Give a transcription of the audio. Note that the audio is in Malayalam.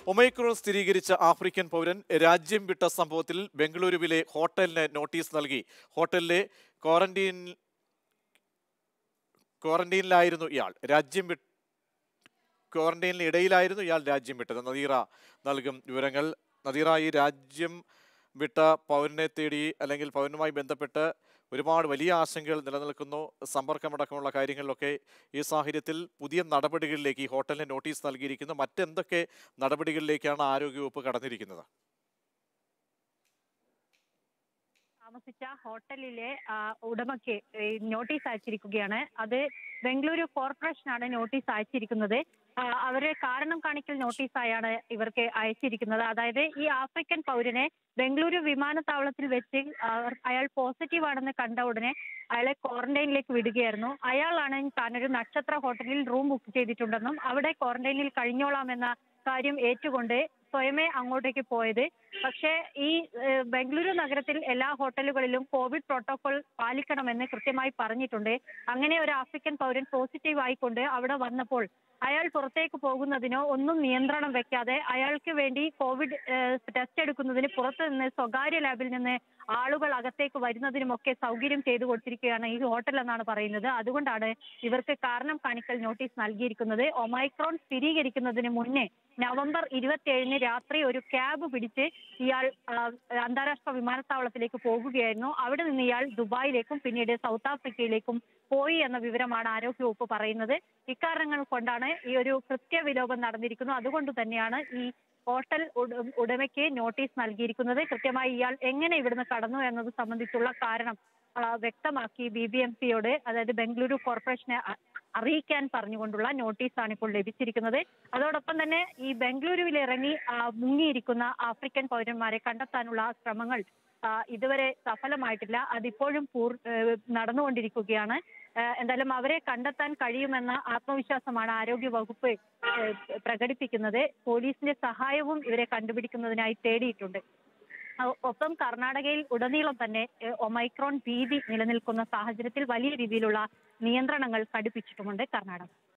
ഒമൈക്രോൺ സ്ഥിരീകരിച്ച ആഫ്രിക്കൻ പൗരൻ രാജ്യം വിട്ട സംഭവത്തിൽ ബംഗളൂരുവിലെ ഹോട്ടലിന് നോട്ടീസ് നൽകി ഹോട്ടലിലെ ക്വാറന്റീൻ ക്വാറന്റീനിലായിരുന്നു ഇയാൾ രാജ്യം വിട്ട് ക്വാറന്റൈനിന് ഇടയിലായിരുന്നു ഇയാൾ രാജ്യം വിട്ടത് നദീറ നൽകും വിവരങ്ങൾ നദീറ ഈ രാജ്യം വിട്ട പൗരനെ തേടി അല്ലെങ്കിൽ പൗരനുമായി ബന്ധപ്പെട്ട് ഒരുപാട് വലിയ ആശങ്കകൾ നിലനിൽക്കുന്നു സമ്പർക്കമടക്കമുള്ള കാര്യങ്ങളിലൊക്കെ ഈ സാഹചര്യത്തിൽ പുതിയ നടപടികളിലേക്ക് ഈ ഹോട്ടലിന് നോട്ടീസ് നൽകിയിരിക്കുന്നു മറ്റെന്തൊക്കെ നടപടികളിലേക്കാണ് ആരോഗ്യവകുപ്പ് കടന്നിരിക്കുന്നത് താമസിച്ച ഹോട്ടലിലെ ആ, ഉടമയ്ക്ക് ഈ നോട്ടീസ് അയച്ചിരിക്കുകയാണ് അത് ബംഗളൂരു കോർപ്പറേഷനാണ് നോട്ടീസ് അയച്ചിരിക്കുന്നത് ആ, അവര് കാരണം കാണിക്കൽ നോട്ടീസായാണ് ഇവർക്ക് അയച്ചിരിക്കുന്നത് അതായത് ഈ ആഫ്രിക്കൻ പൗരനെ ബംഗളൂരു വിമാനത്താവളത്തിൽ വെച്ച് അവർ- അയാൾ പോസിറ്റീവ് ആണെന്ന് കണ്ട ഉടനെ അയാളെ ക്വാറന്റൈനിലേക്ക് വിടുകയായിരുന്നു അയാളാണ് താനൊരു നക്ഷത്ര ഹോട്ടലിൽ റൂം ബുക്ക് ചെയ്തിട്ടുണ്ടെന്നും അവിടെ ക്വാറന്റൈനിൽ കഴിഞ്ഞോളാമെന്ന കാര്യം ഏറ്റുകൊണ്ട് സ്വയമേ അങ്ങോട്ടേക്ക് പോയത് പക്ഷേ ഈ ഏഹ്, ബംഗളൂരു നഗരത്തിൽ എല്ലാ ഹോട്ടലുകളിലും കോവിഡ് പ്രോട്ടോകോൾ പാലിക്കണമെന്ന് കൃത്യമായി പറഞ്ഞിട്ടുണ്ട് അങ്ങനെ ഒരു ആഫ്രിക്കൻ പൗരൻ പോസിറ്റീവ് ആയിക്കൊണ്ട് അവിടെ വന്നപ്പോൾ അയാൾ പുറത്തേക്ക് പോകുന്നതിനോ ഒന്നും നിയന്ത്രണം വെക്കാതെ അയാൾക്ക് വേണ്ടി കോവിഡ് ഏഹ്, ടെസ്റ്റ് എടുക്കുന്നതിന് പുറത്ത് നിന്ന് സ്വകാര്യ ലാബിൽ നിന്ന് ആളുകൾ അകത്തേക്ക് വരുന്നതിനുമൊക്കെ സൗകര്യം ചെയ്തു കൊടുത്തിരിക്കുകയാണ് ഈ ഹോട്ടൽ എന്നാണ് പറയുന്നത് അതുകൊണ്ടാണ് ഇവർക്ക് കാരണം കാണിക്കൽ നോട്ടീസ് നൽകിയിരിക്കുന്നത് ഒമൈക്രോൺ സ്ഥിരീകരിക്കുന്നതിന് മുന്നേ നവംബർ ഇരുപത്തിയേഴിന് രാത്രി ഒരു ക്യാബ് പിടിച്ച് ഇയാൾ ആ, അന്താരാഷ്ട്ര വിമാനത്താവളത്തിലേക്ക് പോകുകയായിരുന്നു അവിടെ നിന്ന് ഇയാൾ ദുബായിലേക്കും പിന്നീട് സൗത്ത് ആഫ്രിക്കയിലേക്കും പോയി എന്ന വിവരമാണ് ആരോഗ്യവകുപ്പ് പറയുന്നത് ഇക്കാരണങ്ങൾ കൊണ്ടാണ് ഈ ഒരു കൃത്യവിലോപം നടന്നിരിക്കുന്നത് അതുകൊണ്ട് തന്നെയാണ് ഈ ഹോട്ടൽ ഉട- ഉടമയ്ക്ക് നോട്ടീസ് നൽകിയിരിക്കുന്നത് കൃത്യമായി ഇയാൾ എങ്ങനെ ഇവിടുന്ന് കടന്നു എന്നത് സംബന്ധിച്ചുള്ള കാരണം ആ, വ്യക്തമാക്കി ബി ബി എം പിയോട് അതായത് ബംഗളൂരു കോർപ്പറേഷനെ അ- അറിയിക്കാൻ പറഞ്ഞുകൊണ്ടുള്ള നോട്ടീസാണ് ഇപ്പോൾ ലഭിച്ചിരിക്കുന്നത് അതോടൊപ്പം തന്നെ ഈ ബംഗളൂരുവിൽ ഇറങ്ങി ആ, മുങ്ങിയിരിക്കുന്ന ആഫ്രിക്കൻ പൗരന്മാരെ കണ്ടെത്താനുള്ള ശ്രമങ്ങൾ ആ, ഇതുവരെ സഫലമായിട്ടില്ല അതിപ്പോഴും പൂർ ഏഹ് നടന്നുകൊണ്ടിരിക്കുകയാണ് ഏഹ് എന്തായാലും അവരെ കണ്ടെത്താൻ കഴിയുമെന്ന ആത്മവിശ്വാസമാണ് ആരോഗ്യ വകുപ്പ് ഏഹ് പ്രകടിപ്പിക്കുന്നത് പോലീസിന്റെ സഹായവും ഇവരെ കണ്ടുപിടിക്കുന്നതിനായി തേടിയിട്ടുണ്ട് ഒ- ഒപ്പം കർണാടകയിൽ ഉടനീളം തന്നെ ഏഹ് ഒമൈക്രോൺ ഭീതി നിലനിൽക്കുന്ന സാഹചര്യത്തിൽ വലിയ രീതിയിലുള്ള നിയന്ത്രണങ്ങൾ കടുപ്പിച്ചിട്ടുമുണ്ട് കർണാടക